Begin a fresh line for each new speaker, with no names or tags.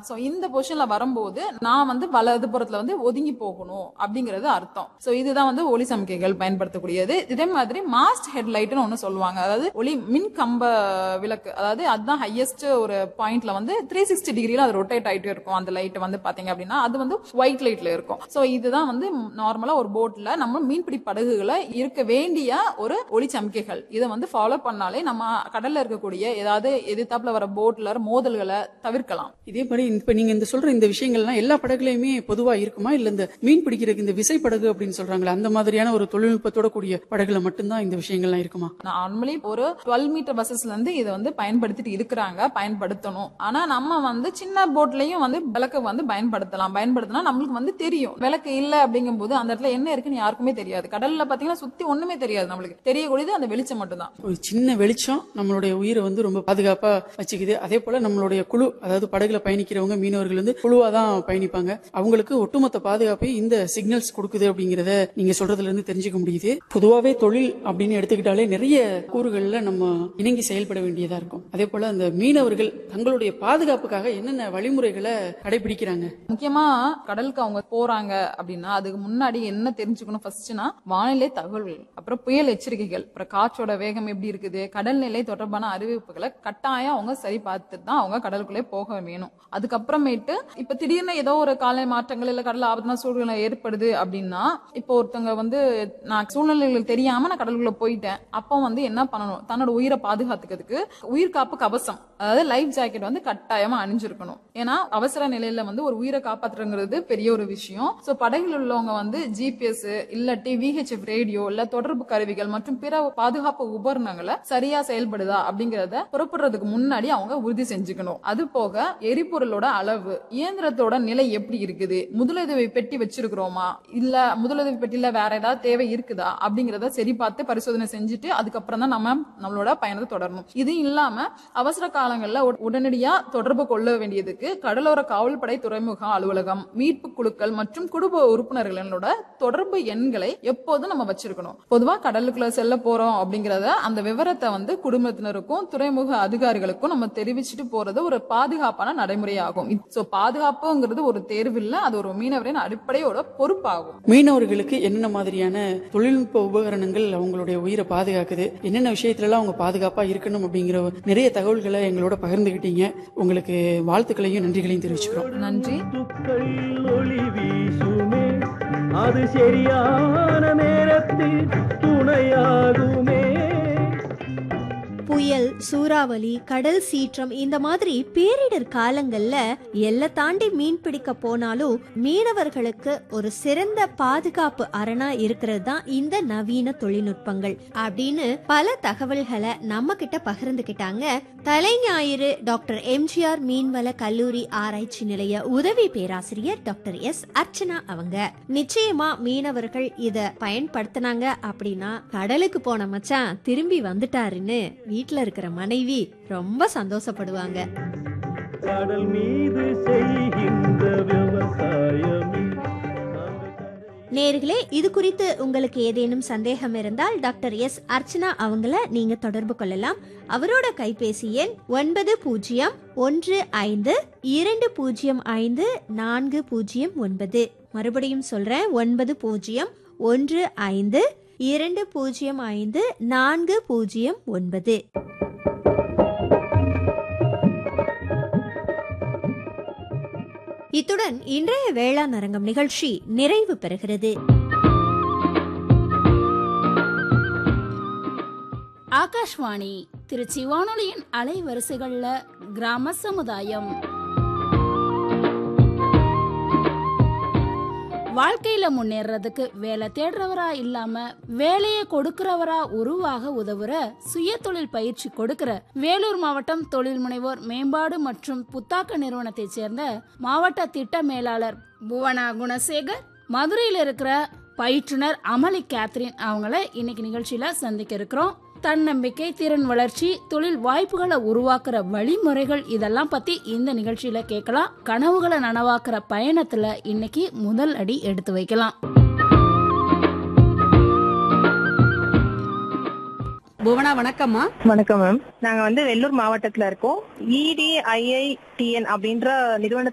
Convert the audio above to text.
so இந்த பொசிஷன்ல வரும்போது நான் வந்து வலது புறத்துல வந்து ஒதுங்கி போகணும் அப்படிங்கிறது அர்த்தம் சோ இதுதான் வந்து ஒளி சமிக்கைகள் பயன்படுத்தக்கூடியது இதே மாதிரி மாஸ்ட் ஹெட்லைட்னு ஒண்ணு சொல்லுவாங்க அதாவது ஒளி மின் கம்ப விளக்கு அதாவது அதுதான் ஹையஸ்ட் ஒரு பாயிண்ட்ல வந்து த்ரீ சிக்ஸ்டி டிகிரில அது ரொட்டேட் ஆயிட்டே இருக்கும் அந்த லைட் வந்து பாத்தீங்க அப்படின்னா அது வந்து ஒயிட் லைட்ல இருக்கும் சோ இதுதான் வந்து நார்மலா ஒரு போட்ல நம்ம மீன்பிடி படகுகளை இருக்க வேண்டிய ஒரு ஒளி சமிக்கைகள் இதை வந்து ஃபாலோ பண்ணாலே நம்ம கடல்ல இருக்கக்கூடிய ஏதாவது எதிர்த்தாப்புல வர போட்ல மோதல்களை தவிர்க்கலாம்
இதே மாதிரி இப்ப நீங்க இந்த சொல்ற இந்த விஷயங்கள்லாம் எல்லா படகுலயுமே பொதுவா இருக்குமா இல்ல இந்த மீன் பிடிக்கிறதுக்கு இந்த விசை படகு அப்படின்னு சொல்றாங்களே அந்த மாதிரியான ஒரு தொழில்நுட்பத்தோட கூடிய படகுல மட்டும்தான் இந்த விஷயங்கள்லாம் இருக்குமா
நார்மலி ஒரு டுவெல் மீட்டர் பஸ்ஸஸ்ல இருந்து இதை வந்து பயன்படுத்திட்டு இருக்கிறாங்க பயன்படுத்தணும் ஆனா நம்ம வந்து சின்ன போட்லயும் வந்து விளக்கு வந்து பயன்படுத்தலாம் பயன்படுத்தினா நம்மளுக்கு வந்து தெரியும் விளக்கு இல்ல அப்படிங்கும் போது அந்த இடத்துல என்ன இருக்குன்னு யாருக்குமே தெரியாது கடல்ல பாத்தீங்கன்னா சுத்தி ஒண்ணுமே தெரியாது நம்மளுக்கு தெரியக்கூடியது அந்த வெளிச்சம் மட்டும்தான்
ஒரு சின்ன வெளிச்சம் நம்மளுடைய உயிரை வந்து ரொம்ப பாதுகாப்பா வச்சுக்குது அதே போல நம்மளுடைய குழு அதாவது படகுல பயணிக்கிறவங்க மீனவர்கள் வந்து குழுவா தான் பயணிப்பாங்க அவங்களுக்கு ஒட்டுமொத்த பாதுகாப்பை இந்த சிக்னல்ஸ் கொடுக்குது அப்படிங்கறத நீங்க சொல்றதுல இருந்து தெரிஞ்சுக்க முடியுது பொதுவாவே தொழில் அப்படின்னு எடுத்துக்கிட்டாலே நிறைய கூறுகள்ல நம்ம இணங்கி செயல்பட வேண்டியதா இருக்கும் அதே போல அந்த மீனவர்கள் தங்களுடைய பாதுகாப்புக்காக என்னென்ன வழிமுறைகளை கடைபிடிக்கிறாங்க
முக்கியமா கடலுக்கு அவங்க போறாங்க அப்படின்னா அதுக்கு முன்னாடி என்ன தெரிஞ்சுக்கணும் ஃபர்ஸ்ட்னா வானிலை தகவல்கள் அப்புறம் புயல் எச்சரிக்கைகள் அப்புறம் காற்றோட வேகம் எப்படி இருக்குது கடல் நிலை தொடர்பான அறிவிப்புகளை கட்டாயம் அவங்க சரி பார்த்துட்டு தான் அவங்க கடலுக்குள்ளே போக வேணும் அதுக்கப்புறமேட்டு இப்ப திடீர்னு ஏதோ ஒரு காலை மாற்றங்கள் இல்ல கடல் ஆபத்தான சூழ்நிலை ஏற்படுது அப்படின்னா இப்போ ஒருத்தவங்க வந்து நான் சூழ்நிலைகள் தெரியாம நான் கடலுக்குள்ள போயிட்டேன் அப்போ வந்து என்ன பண்ணணும் தன்னோட உயிரை பாதுகாத்துக்கிறதுக்கு உயிர் காப்பு கவசம் அதாவது லைஃப் ஜாக்கெட் வந்து கட்டாயமா அணிஞ்சிருக்கணும் ஏன்னா அவசர நிலையில வந்து ஒரு உயிரை காப்பாற்றுங்கிறது பெரிய ஒரு விஷயம் சோ படகுல உள்ளவங்க வந்து ஜிபிஎஸ் இல்லாட்டி விஹெச்எஃப் ரேடியோ இல்ல தொடர்பு கருவிகள் மற்றும் பிற பாதுகாப்பு உபகரணங்களை சரியா செயல்படுதா அப்படிங்கறத புறப்படுறதுக்கு முன்னாடி அவங்க உறுதி செஞ்சுக்கணும் அது போக எரிபொருளோட அளவு இயந்திரத்தோட நிலை எப்படி இருக்குது முதலுதவி பெட்டி வச்சிருக்கிறோமா இல்ல முதலுதவி பெட்டியில வேற ஏதாவது தேவை இருக்குதா அப்படிங்கறத சரி பார்த்து பரிசோதனை செஞ்சுட்டு அதுக்கப்புறம் தான் நம்ம நம்மளோட பயணத்தை தொடரணும் இது இல்லாம அவசர காலங்கள்ல உட- உடனடியா தொடர்பு கொள்ள வேண்டியதுக்கு கடலோர காவல்படை துறைமுக அலுவலகம் மீட்பு குழுக்கள் மற்றும் குடும்ப உறுப்பினர்களோட தொடர்பு எண்களை எப்போதும் நம்ம வச்சிருக்கணும் பொதுவா கடலுக்குள்ள செல்ல போறோம் அப்படிங்கறத அந்த விவரத்தை வந்து குடும்பத்தினருக்கும் துறைமுக அதிகாரிகளுக்கும் நம்ம தெரிவிச்சுட்டு போறது ஒரு பாதுகாப்பான நடைமுறையாகும் சோ பாதுகாப்புங்கிறது ஒரு தேர்வு இல்ல அது ஒரு மீனவரின் அடிப்படையோட பொறுப்பாகும்
மீனவர்களுக்கு என்னென்ன மாதிரியான தொழில்நுட்ப உபகரணங்கள் அவங்களுடைய உயிரை பாதுகாக்குது என்னென்ன விஷயத்துல எல்லாம் அவங்க பாதுகாப்பா இருக்கணும் அப்படிங்கிற நிறைய தகவல்களை எங்களோட பகிர்ந்துகிட்டீங்க உங்களுக்கு வாழ்த்துக்களையும் நன்றிகளையும் தெரிவிச்சுக்கிறோம்
நன்றி
முத்துக்கள் ஒளி வீசுமே அது சரியான நேரத்தில் துணையாகுமே
புயல் சூறாவளி கடல் சீற்றம் இந்த மாதிரி பேரிடர் காலங்கள்ல எல்லை தாண்டி மீன் பிடிக்க போனாலும் மீனவர்களுக்கு ஒரு சிறந்த பாதுகாப்பு அரணா இருக்கிறது தான் இந்த நவீன தொழில்நுட்பங்கள் அப்படின்னு பல தகவல்களை நம்ம கிட்ட பகிர்ந்துகிட்டாங்க தலைஞாயிறு டாக்டர் எம்ஜிஆர் மீன்வள கல்லூரி ஆராய்ச்சி நிலைய உதவி பேராசிரியர் டாக்டர் எஸ் அர்ச்சனா அவங்க நிச்சயமா மீனவர்கள் இத பயன்படுத்தினாங்க அப்படின்னா கடலுக்கு போன மச்சான் திரும்பி வந்துட்டாருன்னு வீட்ல இருக்கிற மனைவி ரொம்ப சந்தோஷப்படுவாங்க
கடல் மீது செய்கின்ற விவசாயமே நாங்கள் கடை
நேர்களே இது குறித்து உங்களுக்கு ஏதேனும் சந்தேகம் இருந்தால் டாக்டர் எஸ் அர்ச்சனா அவங்கள நீங்க தொடர்பு கொள்ளலாம் அவரோட கைபேசி எண் ஒன்பது பூஜ்ஜியம் ஒன்று ஐந்து இரண்டு பூஜ்ஜியம் ஐந்து நான்கு பூஜ்ஜியம் ஒன்பது மறுபடியும் சொல்றேன் ஒன்பது பூஜ்ஜியம் ஒன்று ஐந்து இரண்டு பூஜ்ஜியம் ஐந்து நான்கு பூஜ்ஜியம் ஒன்பது இத்துடன் இன்றைய வேளாண் அரங்கம் நிகழ்ச்சி நிறைவு பெறுகிறது
ஆகாஷ்வாணி திருச்சி வானொலியின் அலைவரிசைகள்ல கிராம சமுதாயம் வாழ்க்கையில முன்னேறதுக்கு வேலை தேடுறவரா இல்லாம வேலையை கொடுக்கறவரா உருவாக உதவுற சுய தொழில் பயிற்சி கொடுக்கிற வேலூர் மாவட்டம் தொழில் முனைவோர் மேம்பாடு மற்றும் புத்தாக்க நிறுவனத்தைச் சேர்ந்த மாவட்ட திட்ட மேலாளர் புவனா குணசேகர் மதுரையில் இருக்கிற பயிற்றுனர் அமளி கேத்ரின் அவங்கள இன்னைக்கு நிகழ்ச்சியில சந்திக்க இருக்கிறோம் தன்னம்பிக்கை திறன் வளர்ச்சி தொழில் வாய்ப்புகளை உருவாக்குற வழிமுறைகள் இதெல்லாம் பத்தி இந்த நிகழ்ச்சியில கேட்கலாம் கனவுகளை நனவாக்குற பயணத்துல இன்னைக்கு முதல் அடி எடுத்து வைக்கலாம்
புவனா வணக்கம்மா
வணக்கம் மேம் நாங்க வந்து வெள்ளூர் மாவட்டத்துல இருக்கோம் இடிஐஐடிஎன் அப்படின்ற நிறுவனத்துல